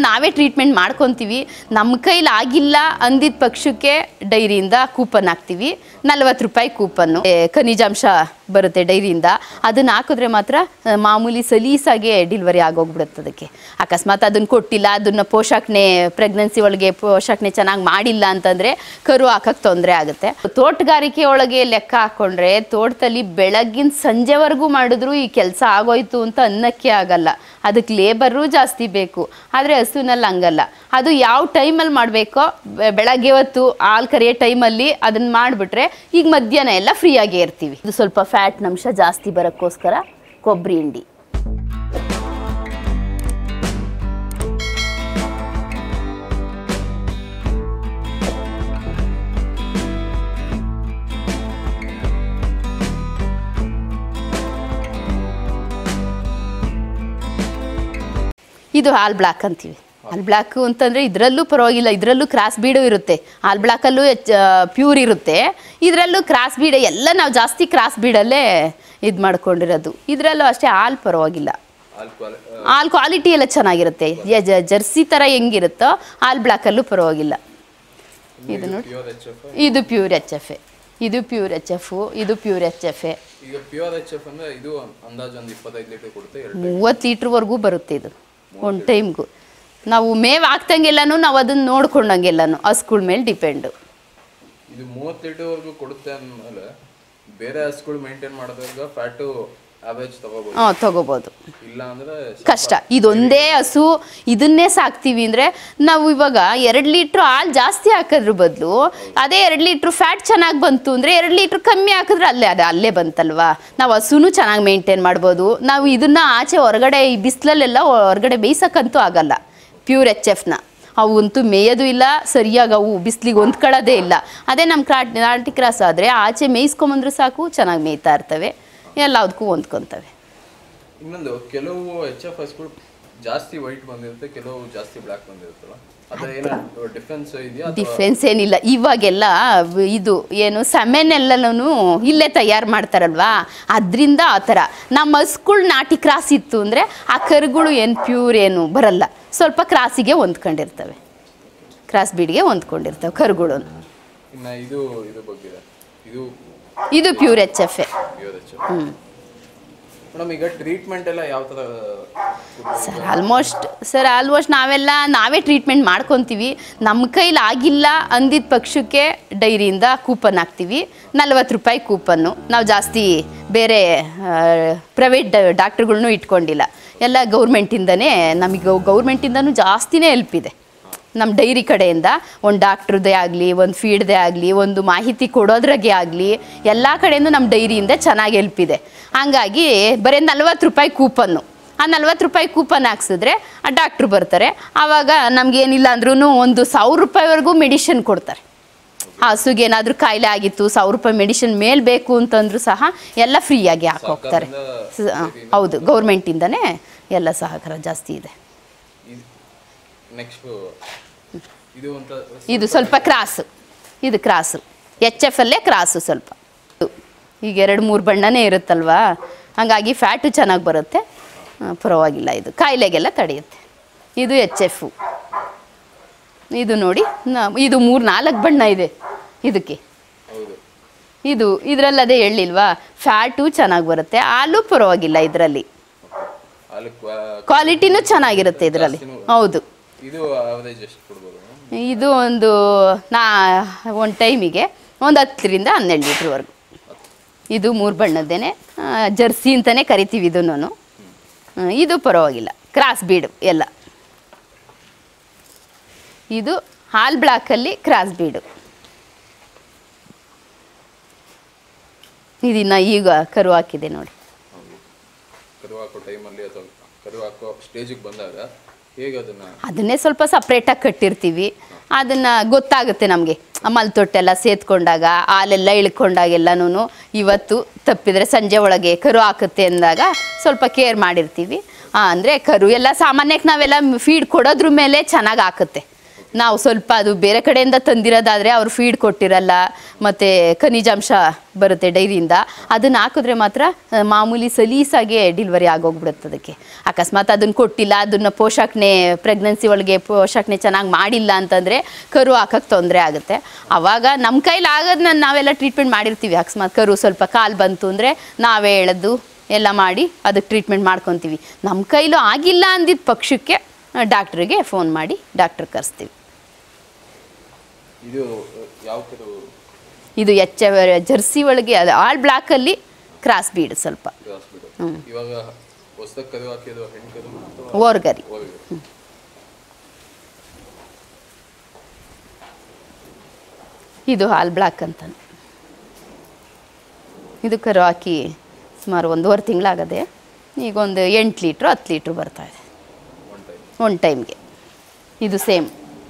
ನಾವೇ ಟ್ರೀಟ್ಮೆಂಟ್ ಮಾಡ್ಕೊತೀವಿ ನಮ್ಮ ಕೈಲಿ ಆಗಿಲ್ಲ ಅಂದಿದ್ದ ಪಕ್ಷಕ್ಕೆ ಡೈರಿಯಿಂದ ಕೂಪನ್ ಹಾಕ್ತೀವಿ ನಲ್ವತ್ತು ರೂಪಾಯಿ ಕೂಪನ್ನು ಏ, ಖನಿಜಾಂಶ ಬರುತ್ತೆ ಡೈರಿಯಿಂದ ಅದನ್ನು ಹಾಕಿದ್ರೆ ಮಾತ್ರ ಆ, ಮಾಮೂಲಿ ಸಲೀಸಾಗೆ ಡಿಲಿವರಿ ಆಗೋಗ್ಬಿಡುತ್ತೆ ಅದಕ್ಕೆ ಅಕಸ್ಮಾತ್ ಅದನ್ನು ಕೊಟ್ಟಿಲ್ಲ ಅದನ್ನು ಪೋಷಕನೆ ಪ್ರೆಗ್ನೆನ್ಸಿ ಒಳಗೆ ಪೋಷಕನೆ ಚೆನ್ನಾಗಿ ಮಾಡಿಲ್ಲ ಅಂತಂದರೆ ಕರು ಹಾಕಕ್ಕೆ ತೊಂದರೆ ಆಗುತ್ತೆ ತೋಟಗಾರಿಕೆ ಒಳಗೆ ಲೆಕ್ಕ ಹಾಕ್ಕೊಂಡ್ರೆ ತೋಟದಲ್ಲಿ ಬೆಳಗ್ಗಿನ ಸಂಜೆವರೆಗೂ ಮಾಡಿದ್ರು ಈ ಕೆಲಸ ಆಗೋಯ್ತು ಅಂತ ಅನ್ನಕ್ಕೆ ಆಗಲ್ಲ ಅದಕ್ಕೆ ಲೇಬರು ಜಾಸ್ತಿ ಬೇಕು ಆದರೆ ಹಸುನಲ್ಲಿ ಹಂಗಲ್ಲ ಅದು ಯಾವ ಟೈಮಲ್ಲಿ ಮಾಡಬೇಕೋ ಬೆಳಗ್ಗೆ ಹೊತ್ತು ಹಾಲು ಕರಿಯೋ ಟೈಮಲ್ಲಿ ಅದನ್ನು ಮಾಡಿಬಿಟ್ರೆ ಈಗ ಮಧ್ಯಾಹ್ನ ಎಲ್ಲ ಫ್ರೀಯಾಗೇ ಇರ್ತೀವಿ ಇದು ಸ್ವಲ್ಪ ಫ್ಯಾಟ್ ಅಂಶ ಜಾಸ್ತಿ ಬರೋಕ್ಕೋಸ್ಕರ ಕೊಬ್ಬರಿ ಹಿಂಡಿ ಇದು ಹಾಲ್ ಬ್ಲಾಕ್ ಅಂತೀವಿ ಹಾಲ್ ಬ್ಲಾಕ್ ಅಂತಂದರೆ ಇದರಲ್ಲೂ ಪರವಾಗಿಲ್ಲ ಇದರಲ್ಲೂ ಕ್ರಾಸ್ ಬೀಡು ಇರುತ್ತೆ ಹಾಲ್ ಬ್ಲಾಕಲ್ಲೂ ಪ್ಯೂರ್ ಇರುತ್ತೆ ಇದರಲ್ಲೂ ಕ್ರಾಸ್ ಬೀಡ್ ಎಲ್ಲ ನಾವು ಜಾಸ್ತಿ ಕ್ರಾಸ್ ಬೀಡಲ್ಲೇ ಇದು ಮಾಡ್ಕೊಂಡಿರೋದು ಇದರಲ್ಲೂ ಅಷ್ಟೇ ಹಾಲು ಪರವಾಗಿಲ್ಲ ಆಲ್ಕೋಹಾಲ್ ಹಾಲ್ ಕ್ವಾಲಿಟಿ ಎಲ್ಲ ಚೆನ್ನಾಗಿರುತ್ತೆ ಯ- ಜ- ಜರ್ಸಿ ಥರ ಹೆಂಗಿರುತ್ತೋ ಹಾಲ್ ಬ್ಲಾಕಲ್ಲೂ ಪರವಾಗಿಲ್ಲ ಇದು ನೋಡಿ ಪ್ಯೂರ್ ಎಚ್ ಎಫ್ ಇದು ಪ್ಯೂರ್ ಎಚ್ ಎಫ್ ಎ ಇದು ಪ್ಯೂರ್ ಎಚ್ ಎಫ್ ಇದು ಪ್ಯೂರ್ ಎಚ್ ಎಫ್ ಎ ಈಗ ಪ್ಯೂರ್ ಎಚ್ ಎಫ್ ಅಂದ್ರೆ ಇದು ಅಂದಾಜು ಒಂದು ಇಪ್ಪತ್ತೈದು ಲೀಟರ್ ಕೊಡುತ್ತೆ ಎರಡು ಮೂವತ್ತು ಲೀಟ್ರ್ವರೆಗೂ ಬರುತ್ತೆ ಇದು ಒಂದು ಟೈಮ್ಗೂ ನಾವು ಮೇವು ಹಾಕ್ದಂಗೆಲ್ಲನೂ ನಾವು ಅದನ್ನು ನೋಡ್ಕೊಂಡಂಗೆಲ್ಲನೂ ಹಸ್ಗಳ ಮೇಲೆ ಡಿಪೆಂಡು ಇದು ಮೂವತ್ತು ಲೀಟರ್ವರೆಗೂ ಕೊಡುತ್ತೆ ಅಂದಮೇಲೆ ಬೇರೆ ಹಸುಗಳು ಮೇಂಟೈನ್ ಮಾಡಿದಾಗ ಫ್ಯಾಟು ಆವರೇಜ್ ತಗೋಬೋದು ಹಾಂ ತೊಗೋಬೋದು ಇಲ್ಲ ಅಂದ್ರೆ ಕಷ್ಟ ಇದೊಂದೇ ಹಸು ಇದನ್ನೇ ಸಾಕ್ತೀವಿ ಅಂದರೆ ನಾವು ಇವಾಗ ಎರಡು ಲೀಟ್ರ್ ಹಾಲು ಜಾಸ್ತಿ ಹಾಕೋದ್ರ ಬದಲು ಅದೇ ಎರಡು ಲೀಟ್ರ್ ಫ್ಯಾಟ್ ಚೆನ್ನಾಗಿ ಬಂತು ಅಂದರೆ ಎರಡು ಲೀಟ್ರ್ ಕಮ್ಮಿ ಹಾಕಿದ್ರೆ ಅಲ್ಲೇ ಅದೇ ಅಲ್ಲೇ ಬಂತಲ್ವಾ ನಾವು ಹಸುನು ಚೆನ್ನಾಗಿ ಮೇಂಟೈನ್ ಮಾಡ್ಬೋದು ನಾವು ಇದನ್ನ ಆಚೆ ಹೊರಗಡೆ ಈ ಬಿಸಿಲಲ್ಲೆಲ್ಲ ಹೊರಗಡೆ ಬೇಯಿಸೋಕ್ಕಂತೂ ಆಗಲ್ಲ ಪ್ಯೂರ್ ಎಚ್ ಎಫ್ನ ಅವು ಅಂತೂ ಮೇಯೋದು ಇಲ್ಲ ಸರಿಯಾಗಿ ಅವು ಬಿಸಿಲಿಗೆ ಹೊಂದ್ಕೊಳ್ಳೋದೇ ಇಲ್ಲ ಅದೇ ನಮ್ಮ ಕ್ರಾ ನಾಟಿ ಕ್ರಾಸ್ ಆದರೆ ಆಚೆ ಮೇಯಿಸ್ಕೊಂಬಂದ್ರೆ ಸಾಕು ಚೆನ್ನಾಗಿ ಮೇಯ್ತಾ ಇರ್ತವೆ ಎಲ್ಲದಕ್ಕೂ ಹೊಂದ್ಕೊತವೆ ಇನ್ನೊಂದು ಕೆಲವು ಎಚ್ ಎಫ್ ಹಸುಗಳು ಜಾಸ್ತಿ ವೈಟ್ ಬಂದಿರುತ್ತೆ ಕೆಲವು ಜಾಸ್ತಿ ಬ್ಲ್ಯಾಕ್ ಬಂದಿರುತ್ತಲ್ಲ ಅದ್ರ ಏನೋ ಡಿಫ್ರೆನ್ಸ್ ಇದೆಯಾ ಅಥವಾ ಡಿಫ್ರೆನ್ಸ್ ಏನಿಲ್ಲ ಇವಾಗೆಲ್ಲ ವ್- ಇದು ಏನು ಸಮೆನೆಲ್ಲನೂ ಇಲ್ಲೇ ತಯಾರು ಮಾಡ್ತಾರಲ್ವಾ ಅದರಿಂದ ಆ ಥರ ನಮ್ಮ ಹಸ್ಗಳು ನಾಟಿ ಕ್ರಾಸ್ ಇತ್ತು ಅಂದರೆ ಆ ಕರುಗಳು ಏನು ಪ್ಯೂರ್ ಏನು ಬರಲ್ಲ ಸ್ವಲ್ಪ ಕ್ರಾಸಿಗೆ ಹೊಂದ್ಕೊಂಡಿರ್ತವೆ ಕ್ರಾಸ್ ಬೀಡ್ಗೆ ಹೊಂದ್ಕೊಂಡಿರ್ತವೆ ಕರುಗಳು ಇನ್ನ ಇದು ಇದು ಬಗ್ಗೆ ಇದು ಇದು ಪ್ಯೂರ್ ಎಚ್ ಎಫ್ ಎ ಪ್ಯೂರ್ ಎಚ್ ಎಫ್ ಮೇಡಮ್ ಈಗ ಟ್ರೀಟ್ಮೆಂಟ್ ಎಲ್ಲ ಯಾವ ಥರ ಸರ್ ಆಲ್ಮೋಸ್ಟ್ ಸರ್ ಆಲ್ಮೋಸ್ಟ್ ನಾವೆಲ್ಲ ನಾವೇ ಟ್ರೀಟ್ಮೆಂಟ್ ಮಾಡ್ಕೊತೀವಿ ನಮ್ಮ ಕೈಲಿ ಆಗಿಲ್ಲ ಅಂದಿದ್ದ ಪಕ್ಷಕ್ಕೆ ಡೈರಿಯಿಂದ ಕೂಪನ್ ಹಾಕ್ತೀವಿ ನಲ್ವತ್ತು ರೂಪಾಯಿ ಕೂಪನ್ನು ನಾವು ಜಾಸ್ತಿ ಬೇರೆ ಪ್ರೈವೇಟ್ ಡಾಕ್ಟ್ರುಗಳ್ನೂ ಇಟ್ಕೊಂಡಿಲ್ಲ ಎಲ್ಲ ಗೌರ್ಮೆಂಟಿಂದನೇ ನಮಗೆ ಗೌರ್ಮೆಂಟಿಂದನೂ ಜಾಸ್ತಿನೇ ಹೆಲ್ಪ್ ಇದೆ ನಮ್ಮ ಡೈರಿ ಕಡೆಯಿಂದ ಒಂದು ಡಾಕ್ಟ್ರದ್ದೇ ಆಗಲಿ ಒಂದು ಫೀಡ್ದೇ ಆಗಲಿ ಒಂದು ಮಾಹಿತಿ ಕೊಡೋದ್ರಾಗೆ ಆಗಲಿ ಎಲ್ಲ ಕಡೆಯಿಂದ ನಮ್ಮ ಡೈರಿಯಿಂದ ಚೆನ್ನಾಗಿ ಹೆಲ್ಪ್ ಇದೆ ಹಂಗಾಗಿ ಬರೀ ನಲ್ವತ್ತು ರೂಪಾಯಿ ಕೂಪನ್ನು ಆ ನಲ್ವತ್ತು ರೂಪಾಯಿ ಕೂಪನ್ ಹಾಕ್ಸಿದ್ರೆ ಆ ಡಾಕ್ಟ್ರು ಬರ್ತಾರೆ ಆವಾಗ ನಮಗೇನಿಲ್ಲ ಅಂದ್ರೂ ಒಂದು ಸಾವಿರ ರೂಪಾಯಿವರೆಗೂ ಮೆಡಿಷನ್ ಕೊಡ್ತಾರೆ ಆ ಹಸುಗೆ ಏನಾದರೂ ಕಾಯಿಲೆ ಆಗಿತ್ತು ಸಾವಿರ ರೂಪಾಯಿ ಮೆಡಿಷನ್ ಮೇಲೆ ಬೇಕು ಅಂತಂದ್ರೂ ಸಹ ಎಲ್ಲ ಫ್ರೀಯಾಗಿ ಹಾಕೋಗ್ತಾರೆ ಸ- ಹೌದು ಗೌರ್ಮೆಂಟಿಂದನೇ ಎಲ್ಲ ಸಹಕಾರ ಜಾಸ್ತಿ ಇದೆ ನೆಕ್ಸ್ಟ್ ಇದು ಅಂತ ಇದು ಸ್ವಲ್ಪ ಕ್ರಾಸು ಇದು ಕ್ರಾಸು ಎಚ್ ಎಫ್ ಅಲ್ಲೇ ಕ್ರಾಸು ಸ್ವಲ್ಪ ಈಗ ಎರಡು ಮೂರು ಬಣ್ಣನೇ ಇರುತ್ತಲ್ವಾ ಹಾಗಾಗಿ ಫ್ಯಾಟು ಚೆನ್ನಾಗಿ ಬರುತ್ತೆ ಆ, ಪರವಾಗಿಲ್ಲ ಇದು ಕಾಯಿಲೆಗೆಲ್ಲ ತಡೆಯುತ್ತೆ ಇದು ಎಚ್ ಎಫು ಇದು ನೋಡಿ ನ- ಇದು ಮೂರು ನಾಲ್ಕು ಬಣ್ಣ ಇದೆ ಇದಕ್ಕೆ ಹೌದು ಇದು ಇದರಲ್ಲಿ ಅದೇ ಹೇಳಿಲ್ವಾ ಫ್ಯಾಟು ಚೆನ್ನಾಗಿ ಬರುತ್ತೆ ಹಾಲು ಪರವಾಗಿಲ್ಲ ಇದರಲ್ಲಿ ಹಾಲು ಕ್ವಾ- ಕ್ವಾಲಿಟಿನೂ ಚೆನ್ನಾಗಿರುತ್ತೆ ಇದರಲ್ಲಿ ಹೌದು ಇದು ಆವರೇಜ್ ಎಷ್ಟು ಕೊಡ್ಬೋದು ಇದು ಒಂದು ನಾ ಒಂದು ಟೈಮಿಗೆ ಒಂದು ಹತ್ತರಿಂದ ಹನ್ನೆರಡು ಲೀಟ್ರ್ವರೆಗೂ ಇದು ಮೂರು ಬಣ್ಣದ್ದೇನೆ ಆ, ಜರ್ಸಿ ಅಂತಲೇ ಕರಿತೀವಿ ಇದನ್ನು ಇದು ಪರವಾಗಿಲ್ಲ ಕ್ರಾಸ್ ಬೀಡು ಎಲ್ಲ ಇದು ಹಾಲ್ ಬ್ಲಾಕಲ್ಲಿ ಕ್ರಾಸ್ ಬೀಡು ಇದನ್ನ ಈಗ ಕರು ಹಾಕಿದೆ ನೋಡಿ ಕರು ಹಾಕೋ ಟೈಮಲ್ಲಿ ಅಥವಾ ಕರು ಹಾಕೋ ಸ್ಟೇಜಿಗೆ ಬಂದಾಗ ಹೇಗೆ ಅದನ್ನ ಅದನ್ನೇ ಸ್ವಲ್ಪ ಸಪ್ರೇಟಾಗಿ ಕಟ್ಟಿರ್ತೀವಿ ಅದನ್ನು ಗೊತ್ತಾಗುತ್ತೆ ನಮಗೆ ಮಲ್ ತೊಟ್ಟೆಲ್ಲ ಸೇತ್ಕೊಂಡಾಗ ಹಾಲೆಲ್ಲ ಇಳ್ಕೊಂಡಾಗೆಲ್ಲನೂ ಇವತ್ತು ತಪ್ಪಿದರೆ ಸಂಜೆ ಒಳಗೆ ಕರು ಹಾಕುತ್ತೆ ಅಂದಾಗ ಸ್ವಲ್ಪ ಕೇರ್ ಮಾಡಿರ್ತೀವಿ ಅಂದರೆ ಕರು ಎಲ್ಲ ಸಾಮಾನ್ಯಕ್ಕೆ ನಾವೆಲ್ಲ ಫೀಡ್ ಕೊಡೋದ್ರ ಮೇಲೆ ಚೆನ್ನಾಗಿ ಹಾಕುತ್ತೆ ನಾವು ಸ್ವಲ್ಪ ಅದು ಬೇರೆ ಕಡೆಯಿಂದ ತಂದಿರೋದಾದರೆ ಅವ್ರು ಫೀಡ್ ಕೊಟ್ಟಿರಲ್ಲ ಮತ್ತು ಖನಿಜಾಂಶ ಬರುತ್ತೆ ಡೈರಿಯಿಂದ ಅದನ್ನು ಹಾಕಿದ್ರೆ ಮಾತ್ರ ಆ, ಮಾಮೂಲಿ ಸಲೀಸಾಗೆ ಡಿಲ್ವರಿ ಆಗೋಗ್ಬಿಡುತ್ತೆ ಅದಕ್ಕೆ ಅಕಸ್ಮಾತ್ ಅದನ್ನು ಕೊಟ್ಟಿಲ್ಲ ಅದನ್ನು ಪೋಷಕನೆ ಪ್ರೆಗ್ನೆನ್ಸಿ ಒಳಗೆ ಪೋಷಕನೆ ಚೆನ್ನಾಗಿ ಮಾಡಿಲ್ಲ ಅಂತಂದರೆ ಕರು ಹಾಕಕ್ಕೆ ತೊಂದರೆ ಆಗುತ್ತೆ ಆವಾಗ ನಮ್ಮ ಕೈಲಿ ಆಗೋದನ್ನ ನಾವೆಲ್ಲ ಟ್ರೀಟ್ಮೆಂಟ್ ಮಾಡಿರ್ತೀವಿ ಅಕಸ್ಮಾತ್ ಕರು ಸ್ವಲ್ಪ ಕಾಲು ಬಂತು ಅಂದರೆ ನಾವೇ ಎಳೆದು ಎಲ್ಲ ಮಾಡಿ ಅದಕ್ಕೆ ಟ್ರೀಟ್ಮೆಂಟ್ ಮಾಡ್ಕೊತೀವಿ ನಮ್ಮ ಕೈಲೂ ಆಗಿಲ್ಲ ಅಂದಿದ್ದ ಪಕ್ಷಕ್ಕೆ ಡಾಕ್ಟ್ರಿಗೆ ಫೋನ್ ಮಾಡಿ ಡಾಕ್ಟ್ರ್ ಕರೆಸ್ತೀವಿ ಇದು ಯಾವ ಕೆಲವು ಇದು ಎಚ್ ಜರ್ಸಿ ಒಳಗೆ ಅದು ಆಲ್ ಬ್ಲ್ಯಾಕಲ್ಲಿ ಕ್ರಾಸ್ ಬೀಡ್ ಸ್ವಲ್ಪ ಹಾಸ್ಪಿಟಲ್ ಇವಾಗ ಹೊಸದಾಗಿ ಕದು ಹಾಕಿದ್ದು ಹೆಣ್ಣು ಕದು ಅಥವಾ ಓರ್ಗರಿ ಹೋಗಿ ಇದು ಹಾಲ್ ಬ್ಲ್ಯಾಕ್ ಅಂತ ಇದು ಕರು ಹಾಕಿ ಸುಮಾರು ಒಂದೂವರೆ ತಿಂಗಳಾಗದೆ ಈಗ ಒಂದು ಎಂಟು ಲೀಟ್ರು ಹತ್ತು ಲೀಟ್ರು ಬರ್ತಾ ಇದೆ ಒನ್ ಟೈಮ್ ಒಂದು ಟೈಮ್ಗೆ ಇದು ಸೇಮ್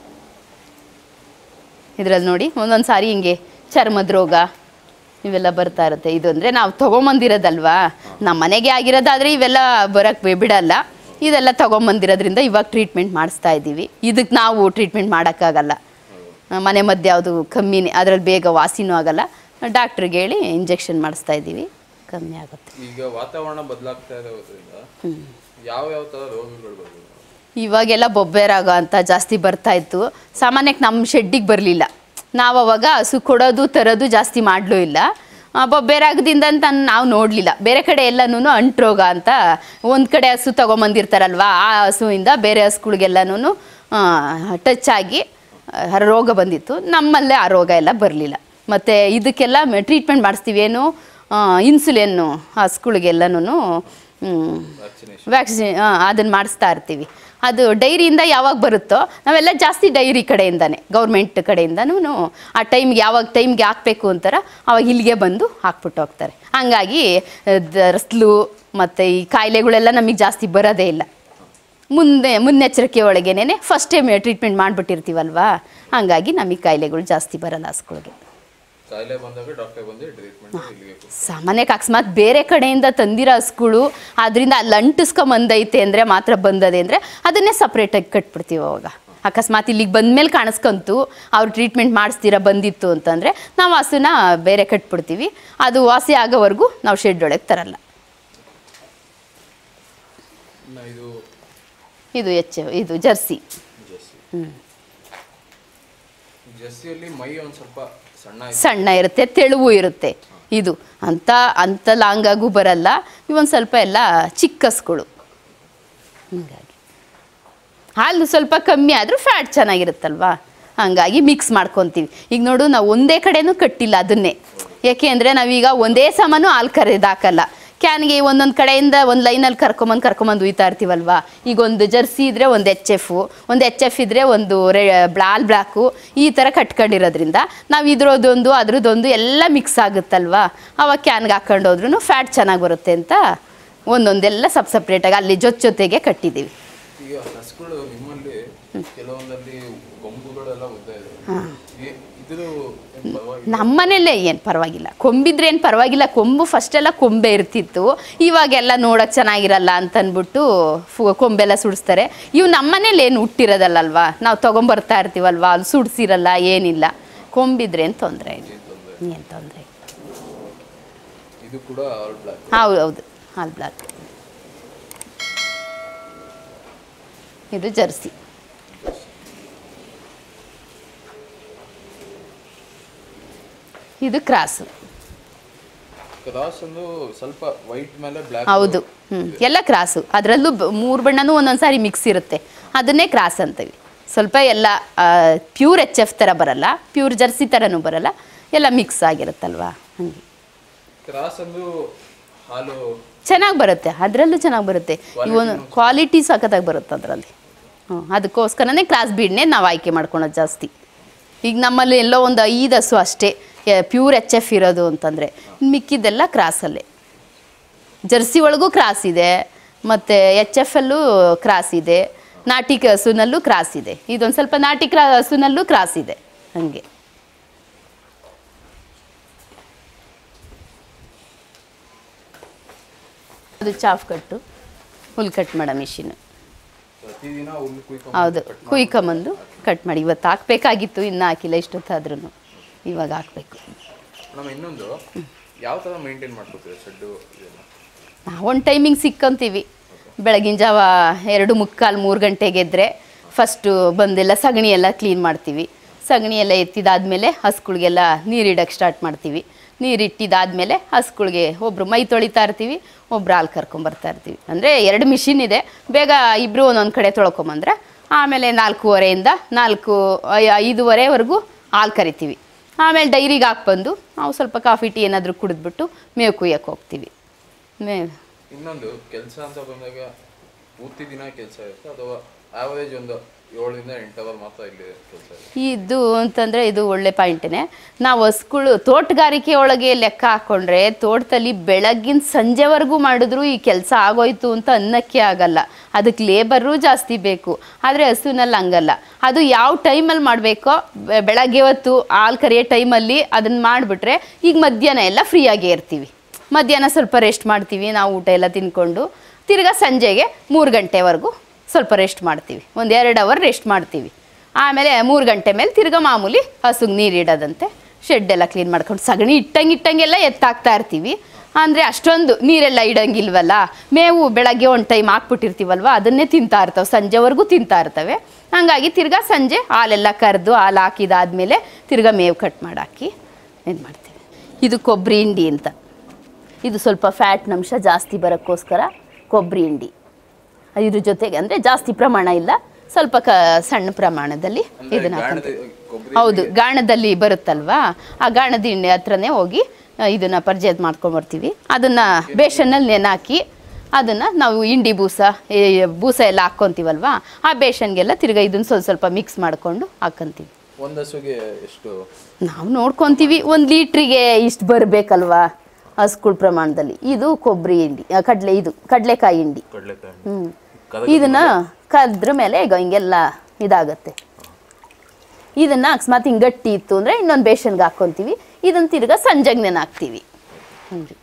ಇದರಲ್ಲಿ ನೋಡಿ ಒಂದೊಂದು ಸಾರಿ ಹಿಂಗೆ ಚರ್ಮದ ರೋಗ ಇವೆಲ್ಲ ಬರ್ತಾ ಇರುತ್ತೆ ಇದು ಅಂದರೆ ನಾವು ತೊಗೊಂಬಂದಿರೋದಲ್ವಾ ನಮ್ಮ ಮನೆಗೆ ಆಗಿರೋದಾದರೆ ಇವೆಲ್ಲ ಬರೋಕ್ಕೆ ಬಿಡಲ್ಲ ಇದೆಲ್ಲ ತೊಗೊಂಬಂದಿರೋದ್ರಿಂದ ಇವಾಗ ಟ್ರೀಟ್ಮೆಂಟ್ ಮಾಡಿಸ್ತಾ ಇದ್ದೀವಿ ಇದಕ್ಕೆ ನಾವು ಟ್ರೀಟ್ಮೆಂಟ್ ಮಾಡೋಕ್ಕಾಗಲ್ಲ ಆ, ಮನೆ ಮದ್ದು ಯಾವುದು ಕಮ್ಮಿನೇ ಅದರಲ್ಲಿ ಬೇಗ ವಾಸಿನೂ ಆಗಲ್ಲ ಡಾಕ್ಟ್ರಿಗೆ ಹೇಳಿ ಇಂಜೆಕ್ಷನ್ ಮಾಡಿಸ್ತಾ ಇದ್ದೀವಿ ಕಮ್ಮಿ ಆಗುತ್ತೆ ಈಗ ವಾತಾವರಣ ಬದಲಾಗ್ತಾ ಇರೋದ್ರಿಂದ ಯಾವ ಯಾವ ಥರ ರೋಗಗಳು ಬರ್ಬೋದು ಇವಾಗೆಲ್ಲ ಬೊಬ್ಬೆ ರಾಗ ಅಂತ ಜಾಸ್ತಿ ಬರ್ತಾ ಇತ್ತು ಸಾಮಾನ್ಯಕ್ಕೆ ನಮ್ಮ ಶೆಡ್ಡಿಗೆ ಬರಲಿಲ್ಲ ನಾವು ಅವಾಗ ಹಸು ಕೊಡೋದು ತರೋದು ಜಾಸ್ತಿ ಮಾಡಲೂ ಇಲ್ಲ ಆ, ಬೊಬ್ಬೆ ರಾಗದಿಂದ ಅಂತ ನಾವು ನೋಡಲಿಲ್ಲ ಬೇರೆ ಕಡೆ ಎಲ್ಲನೂ ಅಂಟ್ರೋಗ ಅಂತ ಒಂದು ಕಡೆ ಹಸು ತೊಗೊಂಬಂದಿರ್ತಾರಲ್ವ ಆ ಹಸುವಿಂದ ಬೇರೆ ಹಸುಗಳಿಗೆಲ್ಲನೂ ಟಚ್ ಆಗಿ ಆ, ರೋಗ ಬಂದಿತ್ತು ನಮ್ಮಲ್ಲೇ ಆ ರೋಗ ಎಲ್ಲ ಬರಲಿಲ್ಲ ಮತ್ತು ಇದಕ್ಕೆಲ್ಲ ಟ್ರೀಟ್ಮೆಂಟ್ ಮಾಡಿಸ್ತೀವಿ ಏನು ಇನ್ಸುಲಿನ್ನು ಹಸುಗಳಿಗೆಲ್ಲನೂ ವ್ಯಾಕ್ಸಿನೇಷನ್ ವ್ಯಾಕ್ಸಿನ್ ಅದನ್ನು ಮಾಡಿಸ್ತಾ ಇರ್ತೀವಿ ಅದು ಡೈರಿಯಿಂದ ಯಾವಾಗ ಬರುತ್ತೋ ನಾವೆಲ್ಲ ಜಾಸ್ತಿ ಡೈರಿ ಕಡೆಯಿಂದನೇ ಗೌರ್ಮೆಂಟ್ ಕಡೆಯಿಂದನೂ ಆ ಟೈಮ್ಗೆ ಯಾವಾಗ ಟೈಮ್ಗೆ ಹಾಕಬೇಕು ಅಂತಾರ ಅವಾಗ ಇಲ್ಲಿಗೆ ಬಂದು ಹಾಕ್ಬಿಟ್ಟು ಹೋಗ್ತಾರೆ ಹಂಗಾಗಿ ರಸ್ಲು ಮತ್ತು ಈ ಕಾಯಿಲೆಗಳೆಲ್ಲ ನಮಗೆ ಜಾಸ್ತಿ ಬರೋದೇ ಇಲ್ಲ ಮುಂದೆ ಮುನ್ನೆಚ್ಚರಿಕೆ ಒಳಗೇನೆ ಫಸ್ಟ್ ಟೈಮ್ ಟ್ರೀಟ್ಮೆಂಟ್ ಮಾಡಿಬಿಟ್ಟಿರ್ತೀವಲ್ವಾ ಹಂಗಾಗಿ ನಮಗೆ ಕಾಯಿಲೆಗಳು ಜಾಸ್ತಿ ಬರಲ್ಲ ಹಸುಗಳಿಗೆ ಕಾಯಿಲೆ ಬಂದಾಗ ಡಾಕ್ಟರ್ ಬಂದು ಟ್ರೀಟ್ಮೆಂಟ್ ಇಲ್ಲಿಗೆ ಕೊಡ್ತಾರೆ. ಸಾಮಾನ್ಯಕ್ಕೆ ಅಕಸ್ಮಾತ್ ಬೇರೆ ಕಡೆಯಿಂದ ತಂದಿರೋ ಹಸುಗಳು ಅದರಿಂದ ಅಲ್ಲಿ ಅಂಟಿಸ್ಕೊಂಬಂದೈತೆ ಅಂದರೆ ಮಾತ್ರ ಬಂದದೆ ಅಂದರೆ ಅದನ್ನೇ ಸಪ್ರೇಟಾಗಿ ಕಟ್ಬಿಡ್ತೀವಿ ಅವಾಗ ಅಕಸ್ಮಾತ್ ಇಲ್ಲಿಗೆ ಬಂದಮೇಲೆ ಕಾಣಿಸ್ಕೊಂತು ಅವ್ರು ಟ್ರೀಟ್ಮೆಂಟ್ ಮಾಡಿಸ್ತೀರಾ ಬಂದಿತ್ತು ಅಂತಂದರೆ ನಾವು ಹಸುನ ಬೇರೆ ಕಟ್ಬಿಡ್ತೀವಿ ಅದು ವಾಸಿ ಆಗೋವರೆಗೂ ನಾವು ಶೆಡ್ ಒಳಗೆ ತರಲ್ಲ ಇನ್ನು ಇದು ಇದು ಎಚ್ ಇದು ಜರ್ಸಿ ಜೆಸ್ಸಿ ಜೆಸ್ಸಿಯಲ್ಲಿ ಮೈ ಒಂದು ಸ್ವಲ್ಪ ಸಣ್ಣ ಇದೆ ಸಣ್ಣ ಇರುತ್ತೆ ತೆಳುವು ಇರುತ್ತೆ ಇದು ಅಂಥ ಅಂಥ ಲಾಂಗಾಗೂ ಬರಲ್ಲ ಇವೊಂದು ಸ್ವಲ್ಪ ಎಲ್ಲ ಚಿಕ್ಕ ಹಸುಗಳು ಹಂಗಾಗಿ ಹಾಲು ಸ್ವಲ್ಪ ಕಮ್ಮಿ ಆದರೂ ಫ್ಯಾಟ್ ಚೆನ್ನಾಗಿರುತ್ತಲ್ವಾ ಹಂಗಾಗಿ ಮಿಕ್ಸ್ ಮಾಡ್ಕೊತೀವಿ ಈಗ ನೋಡು ನಾವು ಒಂದೇ ಕಡೆನೂ ಕಟ್ಟಿಲ್ಲ ಅದನ್ನೇ ಯಾಕೆ ಅಂದರೆ ನಾವೀಗ ಒಂದೇ ಸಮನೂ ಹಾಲು ಕರೆದು ಹಾಕಲ್ಲ ಕ್ಯಾನ್ಗೆ ಒಂದೊಂದು ಕಡೆಯಿಂದ ಒಂದು ಲೈನಲ್ಲಿ ಕರ್ಕೊಂಬಂದು ಕರ್ಕೊಂಬಂದು ಉಯ್ತಾ ಇರ್ತೀವಲ್ವಾ ಈಗ ಒಂದು ಜರ್ಸಿ ಇದ್ದರೆ ಒಂದು ಎಚ್ ಎಫು ಒಂದು ಎಚ್ ಎಫ್ ಇದ್ದರೆ ಒಂದು ರೇ ಬ್ಲಾಲ್ ಬ್ಲ್ಯಾಕು ಈ ಥರ ಕಟ್ಕೊಂಡಿರೋದ್ರಿಂದ ನಾವು ಇದ್ರದ್ದೊಂದು ಅದ್ರದ್ದೊಂದು ಎಲ್ಲ ಮಿಕ್ಸ್ ಆಗುತ್ತಲ್ವಾ ಅವಾಗ ಕ್ಯಾನ್ಗೆ ಹಾಕೊಂಡು ಹೋದ್ರೂ ಫ್ಯಾಟ್ ಚೆನ್ನಾಗಿ ಬರುತ್ತೆ ಅಂತ ಒಂದೊಂದೆಲ್ಲ ಸಪ್ ಸಪ್ರೇಟಾಗಿ ಅಲ್ಲಿ ಜೊತೆ ಜೊತೆಗೆ ಕಟ್ಟಿದ್ದೀವಿ ಈಗ ಹಸುಗಳು ನಿಮ್ಮಲ್ಲಿ ಕೆಲವೊಂದಲ್ಲಿ ಗೊಂಬುಗಳೆಲ್ಲ ಉದ್ದ ಇದೆ ಈ- ಇದ್ರ ಏನ್ ಪರವಾಗಿಲ್ಲ ನಮ್ಮನೇಲೇ ಏನು ಪರವಾಗಿಲ್ಲ ಕೊಂಬಿದ್ರೆ ಏನು ಪರವಾಗಿಲ್ಲ ಕೊಂಬು ಫಸ್ಟೆಲ್ಲ ಕೊಂಬೆ ಇರ್ತಿತ್ತು ಇವಾಗೆಲ್ಲ ನೋಡೋಕೆ ಚೆನ್ನಾಗಿರಲ್ಲ ಅಂತಂದ್ಬಿಟ್ಟು ಫು ಕೊಂಬೆಲ್ಲ ಸುಡಿಸ್ತಾರೆ ಇವು ನಮ್ಮನೇಲಿ ಏನು ಹುಟ್ಟಿರೋದಲ್ಲಲ್ವಾ ನಾವು ತೊಗೊಂಬರ್ತಾ ಇರ್ತೀವಲ್ವಾ ಅಲ್ಲಿ ಸುಡಿಸಿರಲ್ಲ ಏನಿಲ್ಲ ಕೊಂಬಿದ್ರೆ ಏನು ತೊಂದರೆ ಇಲ್ಲ ಏನು ತೊಂದರೆ ಇಲ್ಲ ಇದು ಕೂಡ ಆಲ್ ಬ್ಲ್ಯಾಕ್ ಹೌದು ಹೌದು ಹಾಲ್ ಬ್ಲಾಕ್ ಇದು ಜರ್ಸಿ ಇದು ಕ್ರಾಸು ಕ್ರಾಸ್ ಒಂದು ಸ್ವಲ್ಪ ವೈಟ್ ಮೇಲೆ ಬ್ಲ್ಯಾಕ್ ಹೌದು ಹ್ಞೂ ಎಲ್ಲ ಕ್ರಾಸು ಅದರಲ್ಲೂ ಮೂರು ಬಣ್ಣನೂ ಒಂದೊಂದು ಸಾರಿ ಮಿಕ್ಸ್ ಇರುತ್ತೆ ಅದನ್ನೇ ಕ್ರಾಸ್ ಅಂತೀವಿ ಸ್ವಲ್ಪ ಎಲ್ಲ ಪ್ಯೂರ್ ಎಚ್ ಎಫ್ ಥರ ಬರಲ್ಲ ಪ್ಯೂರ್ ಜರ್ಸಿ ಥರನೂ ಬರಲ್ಲ ಎಲ್ಲ ಮಿಕ್ಸ್ ಆಗಿರುತ್ತಲ್ವಾ ಹಂಗೆ ಕ್ರಾಸ್ ಒಂದು ಹಾಲು ಚೆನ್ನಾಗಿ ಬರುತ್ತೆ ಅದರಲ್ಲೂ ಚೆನ್ನಾಗಿ ಬರುತ್ತೆ ಇವೊಂದು ಕ್ವಾಲಿಟಿ ಸಖತ್ತಾಗಿ ಬರುತ್ತೆ ಅದರಲ್ಲಿ ಹ್ಞೂ ಅದಕ್ಕೋಸ್ಕರನೇ ಕ್ಲಾಸ್ ಬೀಡ್ನೇ ನಾವು ಆಯ್ಕೆ ಮಾಡ್ಕೊಳೋದು ಜಾಸ್ತಿ ಈಗ ನಮ್ಮಲ್ಲಿ ಎಲ್ಲೋ ಒಂದು ಐದು ಹಸು ಅಷ್ಟೇ ಪ್ಯೂರ್ ಎಚ್ ಎಫ್ ಇರೋದು ಅಂತಂದರೆ ಮಿಕ್ಕಿದ್ದೆಲ್ಲ ಕ್ರಾಸಲ್ಲೇ ಜರ್ಸಿ ಒಳಗೂ ಕ್ರಾಸ್ ಇದೆ ಮತ್ತು ಎಚ್ ಎಫ್ ಅಲ್ಲೂ ಕ್ರಾಸ್ ಇದೆ ನಾಟಿ ಕ- ಹಸುನಲ್ಲೂ ಕ್ರಾಸ್ ಇದೆ ಇದೊಂದು ಸ್ವಲ್ಪ ನಾಟಿ ಕ್ರಾ ಹಸುನಲ್ಲೂ ಕ್ರಾಸ್ ಇದೆ ಹಾಗೆ ಅದು ಚಾಫ್ ಕಟ್ಟು ಹುಲ್ ಕಟ್ ಮಾಡೋ ಮಿಷಿನ್ ಪ್ರತಿದಿನ ಹುಲ್ಲು ಕುಯ್ಕೊಂಡು ಹೌದು ಕುಯ್ಕೊಂಬಂದು ಕಟ್ ಮಾಡಿ ಇವತ್ತು ಹಾಕ್ಬೇಕಾಗಿತ್ತು ಇನ್ನೂ ಹಾಕಿಲ್ಲ ಇಷ್ಟೊತ್ತಾದ್ರೂ ಇವಾಗ ಹಾಕ್ಬೇಕು ನಮ್ಮ ಇನ್ನೊಂದು ಯಾವ ಥರ ಮೇಂಟೈನ್ ಮಾಡ್ಕೋತೀವಿ ಶೆಡ್ಡು ಇದೆಲ್ಲ ಒಂದು ಟೈಮಿಂಗ್ ಸಿಕ್ಕಂತೀವಿ ಬೆಳಗಿನ ಜಾವ ಎರಡು ಮುಕ್ಕಾಲು ಮೂರು ಗಂಟೆಗೆ ಎದ್ದರೆ ಫಸ್ಟು ಬಂದೆಲ್ಲ ಸಗಣಿ ಎಲ್ಲ ಕ್ಲೀನ್ ಮಾಡ್ತೀವಿ ಸಗಣಿ ಎಲ್ಲ ಎತ್ತಿದಾದ್ಮೇಲೆ ಹಸುಗಳಿಗೆಲ್ಲ ನೀರಿಡಕ್ಕೆ ಸ್ಟಾರ್ಟ್ ಮಾಡ್ತೀವಿ ನೀರಿಟ್ಟಿದ್ದಾದಮೇಲೆ ಹಸುಗಳಿಗೆ ಒಬ್ಬರು ಮೈ ತೊಳಿತಾ ಇರ್ತೀವಿ ಒಬ್ರು ಹಾಲು ಕರ್ಕೊಂಬರ್ತಾ ಇರ್ತೀವಿ ಅಂದರೆ ಎರಡು ಮಿಷಿನ್ ಇದೆ ಬೇಗ ಇಬ್ಬರು ಒಂದೊಂದು ಕಡೆ ತೊಳ್ಕೊಂಬಂದ್ರೆ ಆಮೇಲೆ ನಾಲ್ಕೂವರೆಯಿಂದ ನಾಲ್ಕು ಐ- ಐದೂವರೆವರೆಗೂ ಹಾಲು ಕರಿತೀವಿ ಆಮೇಲೆ ಡೈರಿಗೆ ಹಾಕ್ಬಂದು ನಾವು ಸ್ವಲ್ಪ ಕಾಫಿ ಟೀ ಏನಾದರೂ ಕುಡಿದ್ಬಿಟ್ಟು ಮೇವು ಕುಯ್ಯಕ್ಕೆ ಹೋಗ್ತೀವಿ ಮೇವು ಇನ್ನೊಂದು ಕೆಲಸ ಅಂತ ಬಂದಾಗ ಪೂರ್ತಿ ದಿನ ಕೆಲಸ ಇರುತ್ತೆ ಅಥವಾ ಆವರೇಜ್ ಒಂದು ಏಳರಿಂದ ಎಂಟು ಅವರ್ ಮಾತ್ರ ಇಲ್ಲಿ ಕೆಲಸ ಇರುತ್ತೆ ಇದು ಅಂತಂದರೆ ಇದು ಒಳ್ಳೆ ಪಾಯಿಂಟೇ ನಾವು ಹಸ್ಗಳು ತೋಟಗಾರಿಕೆ ಒಳಗೆ ಲೆಕ್ಕ ಹಾಕ್ಕೊಂಡ್ರೆ ತೋಟದಲ್ಲಿ ಬೆಳಗ್ಗಿನ ಸಂಜೆವರೆಗೂ ಮಾಡಿದ್ರು ಈ ಕೆಲಸ ಆಗೋಯ್ತು ಅಂತ ಅನ್ನಕ್ಕೆ ಆಗಲ್ಲ ಅದಕ್ಕೆ ಲೇಬರು ಜಾಸ್ತಿ ಬೇಕು ಆದರೆ ಹಸುನಲ್ಲಿ ಹಂಗಲ್ಲ ಅದು ಯಾವ ಟೈಮಲ್ಲಿ ಮಾಡಬೇಕೋ ಬೆಳಗ್ಗೆ ಹೊತ್ತು ಹಾಲು ಕರಿಯೋ ಟೈಮಲ್ಲಿ ಅದನ್ನು ಮಾಡಿಬಿಟ್ರೆ ಈಗ ಮಧ್ಯಾಹ್ನ ಎಲ್ಲ ಫ್ರೀಯಾಗೇ ಇರ್ತೀವಿ ಮಧ್ಯಾಹ್ನ ಸ್ವಲ್ಪ ರೆಸ್ಟ್ ಮಾಡ್ತೀವಿ ನಾವು ಊಟ ಎಲ್ಲ ತಿನ್ಕೊಂಡು ತಿರ್ಗಾ ಸಂಜೆಗೆ ಮೂರು ಗಂಟೆವರೆಗೂ ಸ್ವಲ್ಪ ರೆಸ್ಟ್ ಮಾಡ್ತೀವಿ ಒಂದು ಎರಡು ಅವರ್ ರೆಸ್ಟ್ ಮಾಡ್ತೀವಿ ಆಮೇಲೆ ಮೂರು ಗಂಟೆ ಮೇಲೆ ತಿರ್ಗಾ ಮಾಮೂಲಿ ಹಸುಗೆ ನೀರು ಇಡೋದಂತೆ ಶೆಡ್ ಎಲ್ಲ ಕ್ಲೀನ್ ಮಾಡ್ಕೊಂಡು ಸಗಣಿ ಇಟ್ಟಂಗೆ ಇಟ್ಟಂಗೆಲ್ಲ ಎತ್ತಾಕ್ತಾ ಇರ್ತೀವಿ ಅಂದರೆ ಅಷ್ಟೊಂದು ನೀರೆಲ್ಲ ಇಡಂಗಿಲ್ವಲ್ಲ ಮೇವು ಬೆಳಗ್ಗೆ ಒಂದು ಟೈಮ್ ಹಾಕ್ಬಿಟ್ಟಿರ್ತೀವಲ್ವ ಅದನ್ನೇ ತಿಂತಾ ಇರ್ತವೆ ಸಂಜೆವರೆಗೂ ತಿಂತಾ ಇರ್ತವೆ ಹಾಗಾಗಿ ತಿರ್ಗಾ ಸಂಜೆ ಹಾಲೆಲ್ಲ ಕರೆದು ಹಾಲು ಹಾಕಿದಾದ್ಮೇಲೆ ತಿರ್ಗಾ ಮೇವು ಕಟ್ ಮಾಡಾಕಿ ಇದು ಮಾಡ್ತೀವಿ ಇದು ಕೊಬ್ಬರಿ ಹಿಂಡಿ ಅಂತ ಇದು ಸ್ವಲ್ಪ ಫ್ಯಾಟ್ ಅಂಶ ಜಾಸ್ತಿ ಬರೋಕ್ಕೋಸ್ಕರ ಕೊಬ್ಬರಿ ಹಿಂಡಿ ಇದ್ರ ಜೊತೆಗೆ ಅಂದರೆ ಜಾಸ್ತಿ ಪ್ರಮಾಣ ಇಲ್ಲ ಸ್ವಲ್ಪ ಕ ಸಣ್ಣ ಪ್ರಮಾಣದಲ್ಲಿ ಅಂದ್ರೆ ಇದನ್ನ ಗಾಣದ ಹಾಕೊಂತೀವಿ. ಕೊಬ್ಬರಿ ಹೌದು ಗಾಣದಲ್ಲಿ ಬರುತ್ತಲ್ವಾ ಆ ಗಾಣದ ಹಿಂಡಿ ಹತ್ರನೇ ಹೋಗಿ ಆ, ಇದನ್ನ ಪರ್ಚೇಸ್ ಮಾಡ್ಕೊಂಬರ್ತೀವಿ ಅದನ್ನ ಬೇಷನ್ನಲ್ಲಿ ನೆನಾಕಿ ಅದನ್ನು ನಾವು ಹಿಂಡಿ ಬೂಸ ಈ ಬೂಸ ಎಲ್ಲ ಹಾಕ್ಕೊಂತೀವಲ್ವಾ ಆ ಬೇಷನ್ಗೆಲ್ಲ ತಿರ್ಗಾ ಇದನ್ನ ಸ್ವಲ್ಪ ಸ್ವಲ್ಪ ಮಿಕ್ಸ್ ಮಾಡಿಕೊಂಡು ಹಾಕ್ಕಂತೀವಿ ಒಂದು ಹಸುಗೆ ಎಷ್ಟು ನಾವು ನೋಡ್ಕೊತೀವಿ ಒಂದು ಲೀಟ್ರಿಗೆ ಇಷ್ಟು ಬರಬೇಕಲ್ವಾ ಹಸ್ಕುಳ ಪ್ರಮಾಣದಲ್ಲಿ ಇದು ಕೊಬ್ಬರಿ ಹಿಂಡಿ ಆ, ಕಡ್ಲೆ ಇದು ಕಡಲೆಕಾಯಿ ಹಿಂಡಿ ಕಡಲೆಕಾಯಿ ಹ್ಞೂ ಇದನ್ನ ಕದ್ರ ಮೇಲೆ ಈಗ ಹಿಂಗೆಲ್ಲ ಇದಾಗತ್ತೆ ಇದನ್ನ ಅಕಸ್ಮಾತ್ ಹಿಂಗೆ ಗಟ್ಟಿ ಇತ್ತು ಅಂದರೆ ಇನ್ನೊಂದು ಬೇಷನ್ಗೆ ಹಾಕ್ಕೊಂತೀವಿ ಇದನ್ನ ತಿರ್ಗಾ ಸಂಜೆಗೆ ನೆನೆ ಹಾಕ್ತೀವಿ ಹಂಗೆ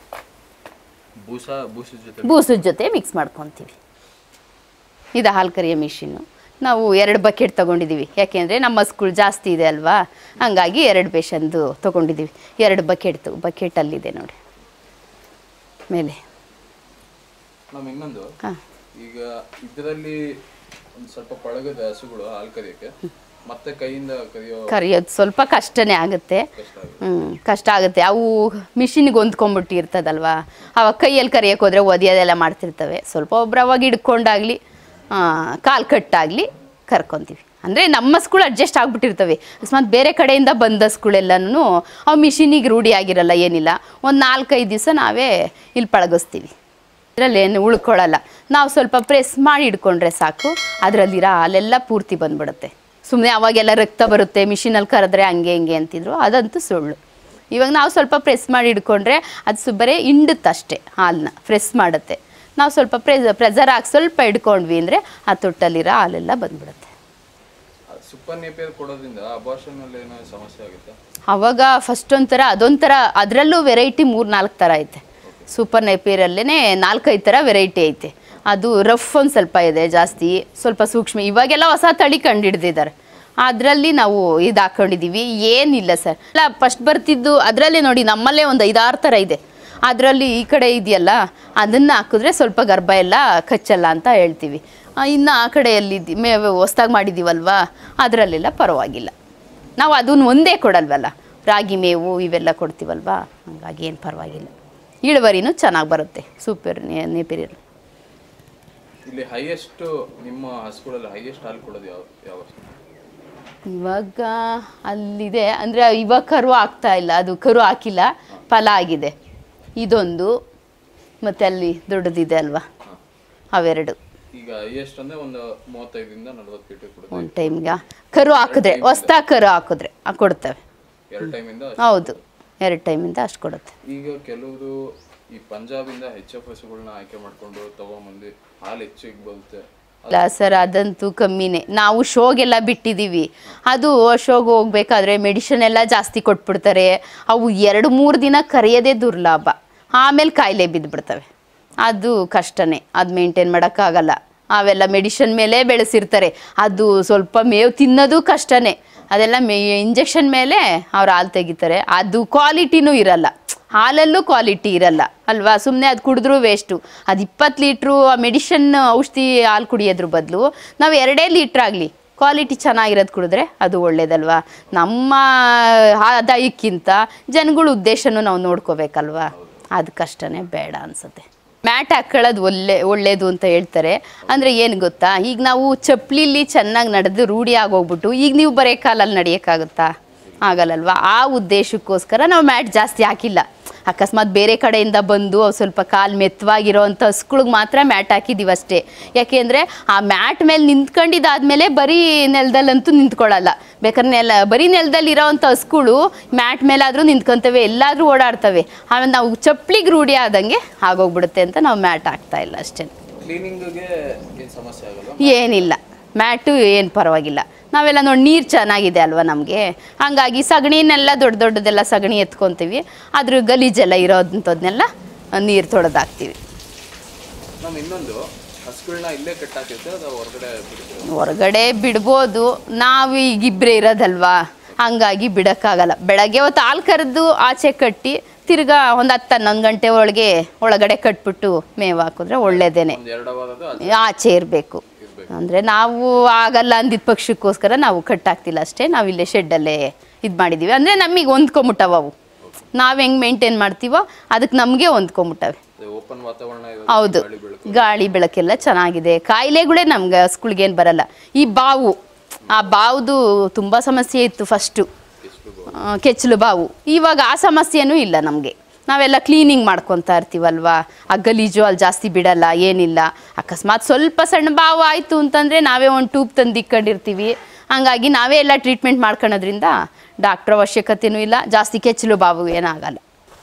ಬೂಸ ಬೂಸದ ಜೊತೆ ಬೂಸದ ಜೊತೆ ಮಿಕ್ಸ್ ಮಾಡ್ಕೊತೀವಿ ಇದು ಹಾಲು ಕರಿಯೋ ಮಿಷಿನ್ನು ನಾವು ಎರಡು ಬಕೆಟ್ ತೊಗೊಂಡಿದ್ದೀವಿ ಯಾಕೆಂದರೆ ನಮ್ಮ ಹಸ್ಗಳು ಜಾಸ್ತಿ ಇದೆ ಅಲ್ವಾ ಹಂಗಾಗಿ ಎರಡು ಬೇಷನ್ದು ತೊಗೊಂಡಿದ್ದೀವಿ ಎರಡು ಬಕೆಟ್ದು ಬಕೆಟಲ್ಲಿದೆ ನೋಡಿ ಮೇಲೆ ನಮ್ಮ ಇನ್ನೊಂದು ಹಾಂ ಈಗ ಇದರಲ್ಲಿ ಒಂದು ಸ್ವಲ್ಪ ಪಳಗದ ಹಸುಗಳು ಹಾಲು ಕರಿಯೋಕ್ಕೆ ಮತ್ತೆ ಕೈಯಿಂದ ಕರಿಯೋ ಕರಿಯೋದು ಸ್ವಲ್ಪ ಕಷ್ಟನೇ ಆಗುತ್ತೆ ಕಷ್ಟ ಆಗುತ್ತೆ ಹ್ಞೂ ಕಷ್ಟ ಆಗುತ್ತೆ ಅವು ಮಿಷಿನ್ಗೆ ಹೊಂದ್ಕೊಂಬಿಟ್ಟಿರ್ತದಲ್ವಾ ಅವಾಗ ಕೈಯಲ್ಲಿ ಕರಿಯೋಕೆ ಹೋದರೆ ಒದಿಯೋದೆಲ್ಲ ಮಾಡ್ತಿರ್ತವೆ ಸ್ವಲ್ಪ ಒಬ್ರು ಅವಾಗ ಹಿಡ್ಕೊಂಡಾಗಲಿ ಕಾಲು ಕಟ್ಟಾಗಲಿ ಕರ್ಕೊತೀವಿ ಅಂದರೆ ನಮ್ಮ ಹಸ್ಗಳು ಅಡ್ಜಸ್ಟ್ ಆಗಿಬಿಟ್ಟಿರ್ತವೆ ಅಕಸ್ಮಾತ್ ಬೇರೆ ಕಡೆಯಿಂದ ಬಂದ ಹಸ್ಗಳೆಲ್ಲನೂ ಅವು ಮಿಷಿನಿಗೆ ರೂಢಿ ಆಗಿರಲ್ಲ ಏನಿಲ್ಲ ಒಂದು ನಾಲ್ಕೈದು ದಿವಸ ನಾವೇ ಇಲ್ಲಿ ಪಳಗಿಸ್ತೀವಿ ಇದರಲ್ಲಿ ಏನು ಉಳ್ಕೊಳ್ಳಲ್ಲ ನಾವು ಸ್ವಲ್ಪ ಪ್ರೆಸ್ ಮಾಡಿ ಹಿಡ್ಕೊಂಡ್ರೆ ಸಾಕು ಅದರಲ್ಲಿರೋ ಹಾಲೆಲ್ಲ ಪೂರ್ತಿ ಬಂದ್ಬಿಡುತ್ತೆ ಸುಮ್ಮನೆ ಅವಾಗೆಲ್ಲ ರಕ್ತ ಬರುತ್ತೆ ಮಿಷಿನಲ್ಲಿ ಕರೆದ್ರೆ ಹಂಗೆ ಹಿಂಗೆ ಅಂತಿದ್ರು ಅದಂತೂ ಸುಳ್ಳು ಇವಾಗ ನಾವು ಸ್ವಲ್ಪ ಪ್ರೆಸ್ ಮಾಡಿ ಹಿಡ್ಕೊಂಡ್ರೆ ಅದು ಸು ಬರೀ ಹಿಂಡುತ್ತಷ್ಟೇ ಹಾಲನ್ನ ಪ್ರೆಸ್ ಮಾಡುತ್ತೆ ನಾವು ಸ್ವಲ್ಪ ಪ್ರೆಸ್ ಪ್ರೆಸರ್ ಹಾಕಿ ಸ್ವಲ್ಪ ಹಿಡ್ಕೊಂಡ್ವಿ ಅಂದರೆ ಆ ತೊಟ್ಟಲ್ಲಿರೋ ಹಾಲೆಲ್ಲ ಬಂದ್ಬಿಡುತ್ತೆ ಸೂಪರ್ ನೇಪಿಯರ್ ಕೊಡೋದ್ರಿಂದ ಅಬಾರ್ಷನ್ ಅಲ್ಲಿ ಏನೋ ಸಮಸ್ಯೆ ಆಗುತ್ತಾ ಅವಾಗ ಫಸ್ಟ್ ಒಂಥರ ಅದೊಂಥರ ಅದರಲ್ಲೂ ವೆರೈಟಿ ಮೂರು ನಾಲ್ಕು ಥರ ಐತೆ ಸೂಪರ್ ನೈಪೀರಲ್ಲೇ ನಾಲ್ಕೈದು ಥರ ವೆರೈಟಿ ಐತೆ ಅದು ರಫ್ ಒಂದು ಸ್ವಲ್ಪ ಇದೆ ಜಾಸ್ತಿ ಸ್ವಲ್ಪ ಸೂಕ್ಷ್ಮ ಇವಾಗೆಲ್ಲ ಹೊಸ ತಳಿ ಕಂಡುಹಿಡ್ದಿದ್ದಾರೆ ಅದರಲ್ಲಿ ನಾವು ಇದು ಹಾಕೊಂಡಿದ್ದೀವಿ ಏನಿಲ್ಲ ಸರ್ ಅಲ್ಲ ಫಸ್ಟ್ ಬರ್ತಿದ್ದು ಅದರಲ್ಲೇ ನೋಡಿ ನಮ್ಮಲ್ಲೇ ಒಂದು ಐದಾರು ಥರ ಇದೆ ಅದರಲ್ಲಿ ಈ ಕಡೆ ಇದೆಯಲ್ಲ ಅದನ್ನು ಹಾಕಿದ್ರೆ ಸ್ವಲ್ಪ ಗರ್ಭ ಎಲ್ಲ ಕಚ್ಚಲ್ಲ ಅಂತ ಹೇಳ್ತೀವಿ ಆ, ಇನ್ನು ಆ ಕಡೆಯಲ್ಲಿ ಮೇವು ಹೊಸ್ದಾಗಿ ಮಾಡಿದ್ದೀವಲ್ವಾ ಅದರಲ್ಲೆಲ್ಲ ಪರವಾಗಿಲ್ಲ ನಾವು ಅದನ್ನ ಒಂದೇ ಕೊಡಲ್ವಲ್ಲ ರಾಗಿ ಮೇವು ಇವೆಲ್ಲ ಕೊಡ್ತೀವಲ್ವಾ ಹಾಗಾಗಿ ಏನು ಪರವಾಗಿಲ್ಲ ಇಳುವರಿನೂ ಚೆನ್ನಾಗಿ ಬರುತ್ತೆ ಸೂಪರ್ ನೇಪಿರಿಯರು ಇಲ್ಲಿ ಹೈಯೆಸ್ಟ್ ನಿಮ್ಮ ಹಸುಗಳಲ್ಲಿ ಹೈಯೆಸ್ಟ್ ಹಾಲು ಕೊಡೋದು ಯಾವ ಯಾವ ಹಸು? ಇವಾಗ ಅಲ್ಲಿದೆ ಅಂದರೆ ಇವಾಗ ಕರು ಆಗ್ತಾ ಇಲ್ಲ ಅದು ಕರು ಹಾಕಿಲ್ಲ ಫಲ ಆಗಿದೆ ಇದೊಂದು ಮತ್ತು ಅಲ್ಲಿ ದೊಡ್ಡದಿದೆ ಅಲ್ವಾ ಅವೆರಡು ಈಗ ಹೈಯೆಸ್ಟ್ ಅಂದ್ರೆ ಒಂದು ಮೂವತ್ತೈದರಿಂದ ನಲವತ್ತು ಲೀಟರ್ ಕೊಡುತ್ತೆ ಒಂದು ಟೈಮ್ಗೆ ಕರು ಹಾಕಿದ್ರೆ ಹೊಸ್ದಾಗಿ ಕರು ಹಾಕಿದ್ರೆ ಆ, ಕೊಡ್ತವೆ ಎರಡು ಟೈಮಿಂದ ಹೌದು ಎರಡು ಟೈಮಿಂದ ಅಷ್ಟು ಕೊಡುತ್ತೆ ಈಗ ಕೆಲವರು ಈ ಪಂಜಾಬಿಂದ ಎಚ್ ಎಫ್ ಹಸುಗಳನ್ನ ಆಯ್ಕೆ ಮಾಡ್ಕೊಂಡು ತಗೊಂಬಂದು ಹಾಲು ಹೆಚ್ಚಿಗೆ ಬರುತ್ತೆ ಇಲ್ಲ ಸರ್ ಅದಂತೂ ಕಮ್ಮಿನೇ ನಾವು ಶೋಗೆಲ್ಲ ಬಿಟ್ಟಿದ್ದೀವಿ ಅದು ಶೋಗೆ ಹೋಗ್ಬೇಕಾದ್ರೆ ಮೆಡಿಷನ್ ಎಲ್ಲ ಜಾಸ್ತಿ ಕೊಟ್ಬಿಡ್ತಾರೆ ಅವು ಎರಡು ಮೂರು ದಿನ ಕರೆಯೋದೇ ದುರ್ಲಾಭ ಆಮೇಲೆ ಕಾಯಿಲೆ ಬಿದ್ದುಬಿಡ್ತವೆ ಅದು ಕಷ್ಟನೇ ಅದು ಮೇಂಟೈನ್ ಮಾಡೋಕ್ಕಾಗಲ್ಲ ಅವೆಲ್ಲ ಮೆಡಿಷನ್ ಮೇಲೆ ಬೆಳೆಸಿರ್ತಾರೆ ಅದು ಸ್ವಲ್ಪ ಮೇವು ತಿನ್ನೋದು ಕಷ್ಟನೇ ಅದೆಲ್ಲ ಮೇ ಇಂಜೆಕ್ಷನ್ ಮೇಲೆ ಅವ್ರು ಹಾಲು ತೆಗಿತಾರೆ ಅದು ಕ್ವಾಲಿಟಿನೂ ಇರಲ್ಲ ಹಾಲಲ್ಲೂ ಕ್ವಾಲಿಟಿ ಇರಲ್ಲ ಅಲ್ವಾ ಸುಮ್ಮನೆ ಅದು ಕುಡಿದ್ರೂ ವೇಸ್ಟು ಅದು ಇಪ್ಪತ್ತು ಲೀಟ್ರು ಆ ಮೆಡಿಷನ್ ಔಷಧಿ ಹಾಲು ಕುಡಿಯೋದ್ರ ಬದಲು ನಾವು ಎರಡೇ ಲೀಟ್ರ್ ಆಗಲಿ ಕ್ವಾಲಿಟಿ ಚೆನ್ನಾಗಿರೋದು ಕುಡಿದ್ರೆ ಅದು ಒಳ್ಳೇದಲ್ವಾ ನಮ್ಮ ಆದಾಯಕ್ಕಿಂತ ಜನಗಳ ಉದ್ದೇಶನೂ ನಾವು ನೋಡ್ಕೋಬೇಕಲ್ವಾ ಅದು ಕಷ್ಟನೇ ಬೇಡ ಅನ್ಸುತ್ತೆ ಮ್ಯಾಟ್ ಹಾಕೊಳ್ಳೋದು ಒಳ್ಳೆ ಒಳ್ಳೇದು ಅಂತ ಹೇಳ್ತಾರೆ ಅಂದರೆ ಏನು ಗೊತ್ತಾ ಈಗ ನಾವು ಚಪ್ಪಲಿಲಿ ಚೆನ್ನಾಗಿ ನಡೆದು ರೂಢಿ ಆಗೋಗ್ಬಿಟ್ಟು ಈಗ ನೀವು ಬರೀ ಕಾಲಲ್ಲಿ ನಡೆಯೋಕ್ಕಾಗುತ್ತಾ ಆಗಲ್ಲಲ್ವಾ ಆ ಉದ್ದೇಶಕ್ಕೋಸ್ಕರ ನಾವು ಮ್ಯಾಟ್ ಜಾಸ್ತಿ ಹಾಕಿಲ್ಲ ಅಕಸ್ಮಾತ್ ಬೇರೆ ಕಡೆಯಿಂದ ಬಂದು ಅವು ಸ್ವಲ್ಪ ಕಾಲು ಮೆತ್ತವಾಗಿರೋವಂಥ ಹಸ್ಗಳಿಗೆ ಮಾತ್ರ ಮ್ಯಾಟ್ ಹಾಕಿದ್ದೀವಿ ಅಷ್ಟೇ ಯಾಕೆಂದರೆ ಆ ಮ್ಯಾಟ್ ಮೇಲೆ ನಿಂತ್ಕೊಂಡಿದ್ದಾದ್ಮೇಲೆ ಬರೀ ನೆಲದಲ್ಲಂತೂ ನಿಂತ್ಕೊಳ್ಳಲ್ಲ ಬೇಕಾದ್ರೆ ನೆಲ ಬರೀ ನೆಲದಲ್ಲಿ ಇರೋವಂಥ ಹಸ್ಗಳು ಮ್ಯಾಟ್ ಮೇಲಾದರೂ ನಿಂತ್ಕೊಂತವೆ ಎಲ್ಲಾದರೂ ಓಡಾಡ್ತವೆ ಆಮೇಲೆ ನಾವು ಚಪ್ಪಲಿಗೆ ರೂಢಿ ಆದಂಗೆ ಆಗೋಗ್ಬಿಡುತ್ತೆ ಅಂತ ನಾವು ಮ್ಯಾಟ್ ಹಾಕ್ತಾ ಇಲ್ಲ ಅಷ್ಟೇ ಕ್ಲೀನಿಂಗ್ಗೆ ಏನು ಸಮಸ್ಯೆ ಆಗಲ್ಲ ಏನಿಲ್ಲ ಮ್ಯಾಟು ಏನು ಪರವಾಗಿಲ್ಲ ನಾವೆಲ್ಲ ನೋಡಿ ನೀರು ಚೆನ್ನಾಗಿದೆ ಅಲ್ವಾ ನಮಗೆ ಹಂಗಾಗಿ ಸಗಣಿನೆಲ್ಲ ದೊಡ್ಡ ದೊಡ್ಡದೆಲ್ಲ ಸಗಣಿ ಎತ್ಕೊತೀವಿ ಅದ್ರ ಗಲೀಜೆಲ್ಲ ಇರೋದಂಥದ್ದನ್ನೆಲ್ಲ ನೀರು ತೊಳೆದಾಕ್ತೀವಿ ನಮ್ಮ ಇನ್ನೊಂದು ಹಸುಗಳನ್ನ ಇಲ್ಲೇ ಕಟ್ಟಾಕಿರ್ತೀವಿ ಅದು ಹೊರಗಡೆ ಬಿಡ್ತೀವಿ ಹೊರಗಡೆ ಬಿಡ್ಬೋದು ನಾವು ಈಗ ಇಬ್ಬರೇ ಇರೋದಲ್ವಾ ಹಂಗಾಗಿ ಬಿಡೋಕ್ಕಾಗಲ್ಲ ಬೆಳಗ್ಗೆ ಹೊತ್ತು ಹಾಲು ಕರೆದು ಆಚೆ ಕಟ್ಟಿ ತಿರ್ಗಾ ಒಂದು ಹತ್ತು ಹನ್ನೊಂದು ಗಂಟೆ ಒಳಗೆ ಒಳಗಡೆ ಕಟ್ಬಿಟ್ಟು ಮೇವು ಹಾಕಿದ್ರೆ ಒಳ್ಳೇದೇನೆ ಒಂದು ಎರಡು ಅವರದು ಅದು ಆಚೆ ಇರಬೇಕು ಅಂದರೆ ನಾವು ಆಗಲ್ಲ ಅಂದಿದ್ದ ಪಕ್ಷಕ್ಕೋಸ್ಕರ ನಾವು ಕಟ್ಟಾಗ್ತಿಲ್ಲ ಅಷ್ಟೇ ನಾವು ಇಲ್ಲೇ ಶೆಡ್ಡಲ್ಲೇ ಇದು ಮಾಡಿದ್ದೀವಿ ಅಂದರೆ ನಮಗೆ ಹೊಂದ್ಕೊಂಬಿಟ್ಟವ ಅವು ನಾವು ಹೆಂಗೆ ಮೇಂಟೈನ್ ಮಾಡ್ತೀವೋ ಅದಕ್ಕೆ ನಮಗೆ ಹೊಂದ್ಕೊಂಬಿಟ್ಟವೆ ಓಪನ್ ವಾತಾವರಣ ಇರೋದು ಹೌದು ಗಾಳಿ ಬೆಳಕು ಗಾಳಿ ಬೆಳಕೆಲ್ಲ ಚೆನ್ನಾಗಿದೆ ಕಾಯಿಲೆಗಳೇ ನಮ್ಗೆ ಹಸ್ಗಳ್ಗೇನು ಬರಲ್ಲ ಈ ಬಾವು ಆ ಬಾವ್ದು ತುಂಬ ಸಮಸ್ಯೆ ಇತ್ತು ಫಸ್ಟು ಎಷ್ಟು ಕೆಚ್ಚಲು ಬಾವು ಇವಾಗ ಆ ಸಮಸ್ಯೆನೂ ಇಲ್ಲ ನಮಗೆ ನಾವೆಲ್ಲ ಕ್ಲೀನಿಂಗ್ ಮಾಡ್ಕೊತಾ ಇರ್ತೀವಲ್ವಾ ಆ ಗಲೀಜು ಅಲ್ಲಿ ಜಾಸ್ತಿ ಬಿಡಲ್ಲ ಏನಿಲ್ಲ ಅಕಸ್ಮಾತ್ ಸ್ವಲ್ಪ ಸಣ್ಣ ಬಾವು ಆಯಿತು ಅಂತಂದರೆ ನಾವೇ ಒಂದು ಟ್ಯೂಬ್ ತಂದು ಇಕ್ಕೊಂಡಿರ್ತೀವಿ ಹಂಗಾಗಿ ನಾವೇ ಎಲ್ಲ ಟ್ರೀಟ್ಮೆಂಟ್ ಮಾಡ್ಕೊಳೋದ್ರಿಂದ ಡಾಕ್ಟ್ರ್ ಅವಶ್ಯಕತೆನೂ ಇಲ್ಲ ಜಾಸ್ತಿ ಕೆಚ್ಚಲು ಬಾವು ಏನಾಗಲ್ಲ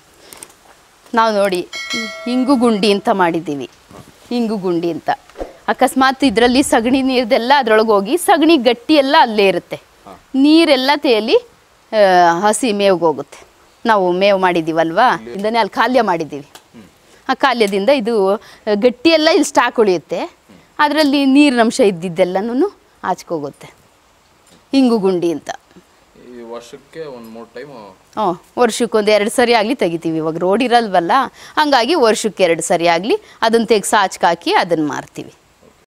ನಾವು ನೋಡಿ ಹಿಂಗು ಗುಂಡಿ ಅಂತ ಮಾಡಿದ್ದೀವಿ ಹಿಂಗು ಗುಂಡಿ ಅಂತ ಅಕಸ್ಮಾತ್ ಇದರಲ್ಲಿ ಸಗಣಿ ನೀರ್ದೆಲ್ಲ ಅದ್ರೊಳಗೆ ಹೋಗಿ ಸಗಣಿ ಗಟ್ಟಿ ಎಲ್ಲ ಅಲ್ಲೇ ಇರುತ್ತೆ ನೀರೆಲ್ಲ ತೇಲಿ ಆ, ಹಸಿ ಮೇವ್ಗೆ ಹೋಗುತ್ತೆ ನಾವು ಮೇವು ಮಾಡಿದ್ದೀವಲ್ವಾ ಇಂದನೇ ಅಲ್ಲಿ ಕಾಲ್ಯ ಮಾಡಿದ್ದೀವಿ ಆ ಕಾಲ್ಯದಿಂದ ಇದು ಆ, ಗಟ್ಟಿ ಎಲ್ಲ ಇಲ್ಲಿ ಸ್ಟಾಕ್ ಉಳಿಯುತ್ತೆ ಅದರಲ್ಲಿ ನೀರಿನಂಶ ಇದ್ದಿದ್ದೆಲ್ಲನೂ ಆಚ್ಕೋಗುತ್ತೆ ಹಿಂಗು ಗುಂಡಿ ಅಂತ ಈ ವರ್ಷಕ್ಕೆ ಒಂದು ಮೂರು ಟೈಮು ಹ್ಞೂ ವರ್ಷಕ್ಕೊಂದು ಎರಡು ಸರಿ ಆಗಲಿ ತೆಗಿತೀವಿ ಇವಾಗ ರೋಡ್ ಇರಲ್ವಲ್ಲ ಹಂಗಾಗಿ ವರ್ಷಕ್ಕೆ ಎರಡು ಸರಿ ಆಗಲಿ ಅದನ್ನು ತೆಗ್ಸಿ ಹಾಕಿ ಅದನ್ನು ಮಾರ್ತೀವಿ